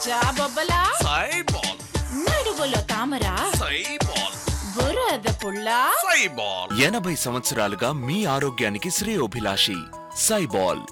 జాబొబ్బలా సైబాల్ నడువులో తామర సైబాల్ బురద పుల్ల సైబాల్ ఎనభై సంవత్సరాలుగా మీ ఆరోగ్యానికి శ్రేయోభిలాషి సైబాల్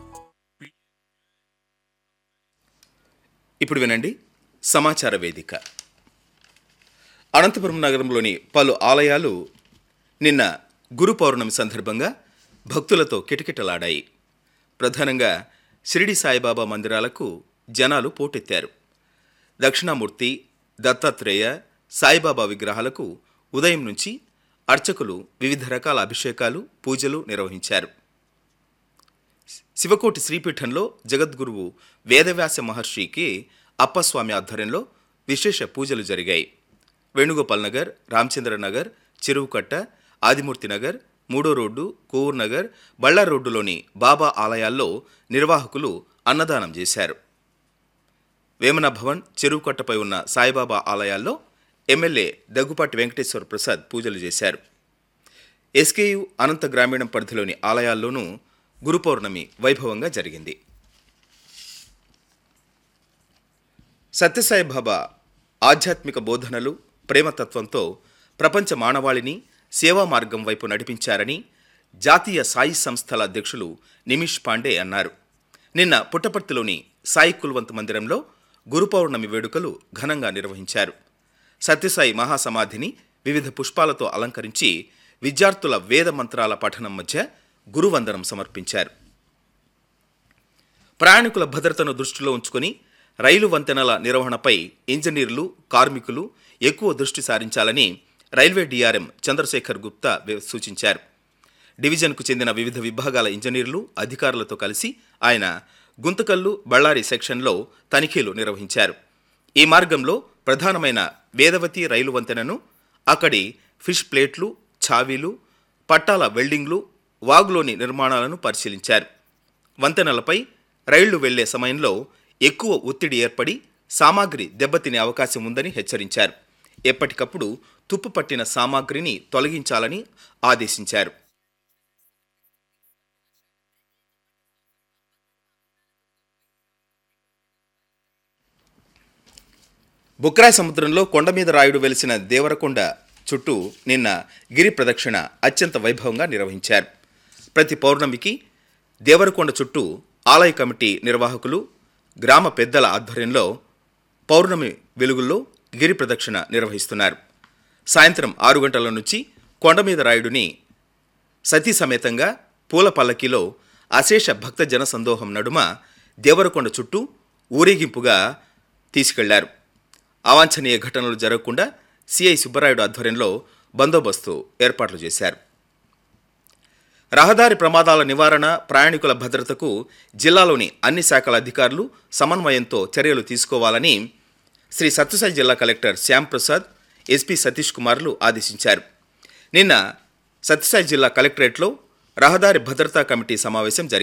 ఇప్పుడు వినండి సమాచార వేదిక అనంతపురం నగరంలోని పలు ఆలయాలు నిన్న గురు పౌర్ణమి సందర్భంగా భక్తులతో కిటకిటలాడాయి ప్రధానంగా షిరిడి సాయిబాబా మందిరాలకు జనాలు పోటెత్తారు దక్షిణామూర్తి దత్తాత్రేయ సాయిబాబా విగ్రహాలకు ఉదయం నుంచి అర్చకులు వివిధ రకాల అభిషేకాలు పూజలు నిర్వహించారు శివకోటి శ్రీపీఠంలో జగద్గురువు వేదవ్యాస మహర్షికి అప్పస్వామి ఆధ్వర్యంలో విశేష పూజలు జరిగాయి వేణుగోపాల్ నగర్ రామచంద్ర నగర్ చెరువుకట్ట ఆదిమూర్తి నగర్ మూడో రోడ్డు కోవూర్ నగర్ బళ్ళార్ రోడ్డులోని బాబా ఆలయాల్లో నిర్వాహకులు అన్నదానం చేశారు వేమన భవన్ చెరువుకట్టపై ఉన్న సాయిబాబా ఆలయాల్లో ఎమ్మెల్యే దగ్గుపాటి వెంకటేశ్వర ప్రసాద్ పూజలు చేశారు ఎస్కేయు అనంత గ్రామీణం పరిధిలోని ఆలయాల్లోనూ గురు పౌర్ణమి వైభవంగా జరిగింది సత్యసాయి బాబా ఆధ్యాత్మిక బోధనలు ప్రేమతత్వంతో ప్రపంచ మానవాళిని సేవా మార్గం వైపు నడిపించారని జాతీయ సాయి సంస్థల అధ్యక్షులు నిమిష్ పాండే అన్నారు నిన్న పుట్టపర్తిలోని సాయి కుల్వంత్ మందిరంలో గురు పౌర్ణమి వేడుకలు ఘనంగా నిర్వహించారు సత్యసాయి మహాసమాధిని వివిధ పుష్పాలతో అలంకరించి విద్యార్థుల వేద మంత్రాల పఠనం మధ్య గురువందనం సమర్పించారు ప్రయాణికుల భద్రతను దృష్టిలో ఉంచుకొని రైలు వంతెనల నిర్వహణపై ఇంజనీర్లు కార్మికులు ఎక్కువ దృష్టి సారించాలని రైల్వే డీఆర్ఎం చంద్రశేఖర్ గుప్తా వి- సూచించారు డివిజన్కు చెందిన వివిధ విభాగాల ఇంజనీర్లు అధికారులతో కలిసి ఆయన గుంతకల్లు బళ్ళారి సెక్షన్లో తనిఖీలు నిర్వహించారు ఈ మార్గంలో ప్రధానమైన వేదవతి రైలు వంతెనను అక్కడి ఫిష్ ప్లేట్లు ఛావీలు పట్టాల వెల్డింగ్లు వాగులోని నిర్మాణాలను పరిశీలించారు వంతెనలపై రైళ్లు వెళ్లే సమయంలో ఎక్కువ ఒత్తిడి ఏర్పడి సామాగ్రి దెబ్బతినే అవకాశం ఉందని హెచ్చరించారు ఎప్పటికప్పుడు తుప్పు పట్టిన సామాగ్రిని తొలగించాలని ఆదేశించారు బుక్రాయ్ సముద్రంలో కొండ మీద రాయుడు వెలిసిన దేవరకొండ చుట్టూ నిన్న గిరి ప్రదక్షిణ అత్యంత వైభవంగా నిర్వహించారు ప్రతి పౌర్ణమికి దేవరకొండ చుట్టూ ఆలయ కమిటీ నిర్వాహకులు గ్రామ పెద్దల ఆధ్వర్యంలో పౌర్ణమి వెలుగుల్లో గిరి ప్రదక్షిణ నిర్వహిస్తున్నారు సాయంత్రం ఆరు గంటల నుంచి కొండ మీద రాయుడిని సతీ సమేతంగా పూల పల్లకిలో అశేష భక్త జన సందోహం నడుమ దేవరకొండ చుట్టూ ఊరేగింపుగా తీసుకెళ్లారు అవాంఛనీయ ఘటనలు జరగకుండా సిఐ సుబ్బరాయుడు ఆధ్వర్యంలో బందోబస్తు ఏర్పాట్లు చేశారు రహదారి ప్రమాదాల నివారణ ప్రయాణికుల భద్రతకు జిల్లాలోని అన్ని శాఖల అధికారులు సమన్వయంతో చర్యలు తీసుకోవాలని శ్రీ సత్యసాయి జిల్లా కలెక్టర్ శ్యాంప్రసాద్ ఎస్పీ సతీష్ కుమార్లు ఆదేశించారు నిన్న సత్యసాయి జిల్లా కలెక్టరేట్లో రహదారి భద్రతా కమిటీ సమావేశం జరిగింది